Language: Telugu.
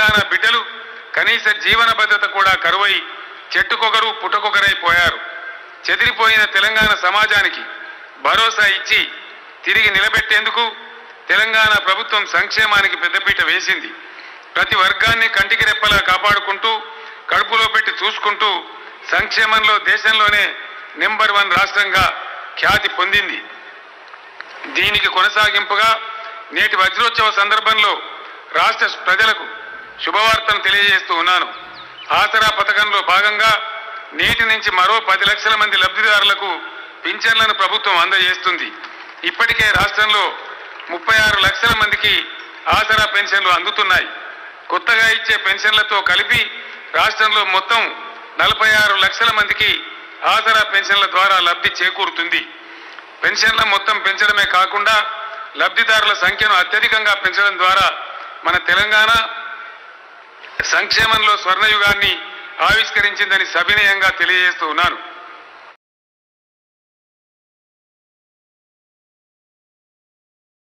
తెలంగాణ బిడ్డలు కనీస జీవన భద్రత కూడా కరువై చెట్టుకొకరు పుట్టకొకరైపోయారు చెదిరిపోయిన తెలంగాణ సమాజానికి భరోసా ఇచ్చి తిరిగి నిలబెట్టేందుకు తెలంగాణ ప్రభుత్వం సంక్షేమానికి పెద్దపీట వేసింది ప్రతి వర్గాన్ని కంటికి రెప్పలా కాపాడుకుంటూ కడుపులో పెట్టి చూసుకుంటూ సంక్షేమంలో దేశంలోనే నెంబర్ వన్ రాష్ట్రంగా ఖ్యాతి పొందింది దీనికి కొనసాగింపుగా నేటి వజ్రోత్సవ సందర్భంలో రాష్ట్ర ప్రజలకు శుభవార్తను తెలియజేస్తూ ఉన్నాను ఆసరా పథకంలో భాగంగా నేటి నుంచి మరో పది లక్షల మంది లబ్ధిదారులకు పింఛన్లను ప్రభుత్వం అందజేస్తుంది ఇప్పటికే రాష్ట్రంలో ముప్పై ఆరు లక్షల మందికి ఆసరా పెన్షన్లు అందుతున్నాయి కొత్తగా ఇచ్చే పెన్షన్లతో కలిపి రాష్ట్రంలో మొత్తం నలభై ఆరు లక్షల మందికి ఆసరా పెన్షన్ల ద్వారా లబ్ధి చేకూరుతుంది పెన్షన్ల మొత్తం పెంచడమే కాకుండా లబ్ధిదారుల సంఖ్యను అత్యధికంగా పెంచడం ద్వారా మన తెలంగాణ సంక్షేమంలో స్వర్ణయుగాన్ని ఆవిష్కరించిందని సవినయంగా తెలియజేస్తూ ఉన్నాను